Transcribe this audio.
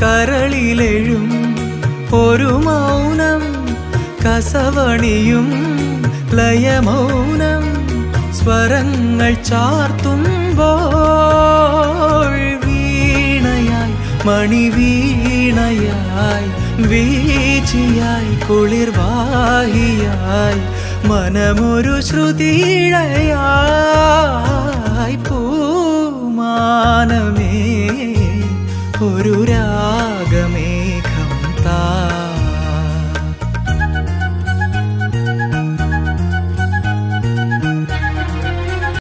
കരളിലെഴും ഒരു മൗനം കസവണിയും ലയമൗനം സ്വരങ്ങൾ ചാർത്തുമ്പോൾ വീണയായി മണിവീണയായി വീച്ചിയായി കുളിർവാഹിയായി മനമൊരു ശ്രുതിഴയായി പൂമാനമേ ഒരു രാഗമേ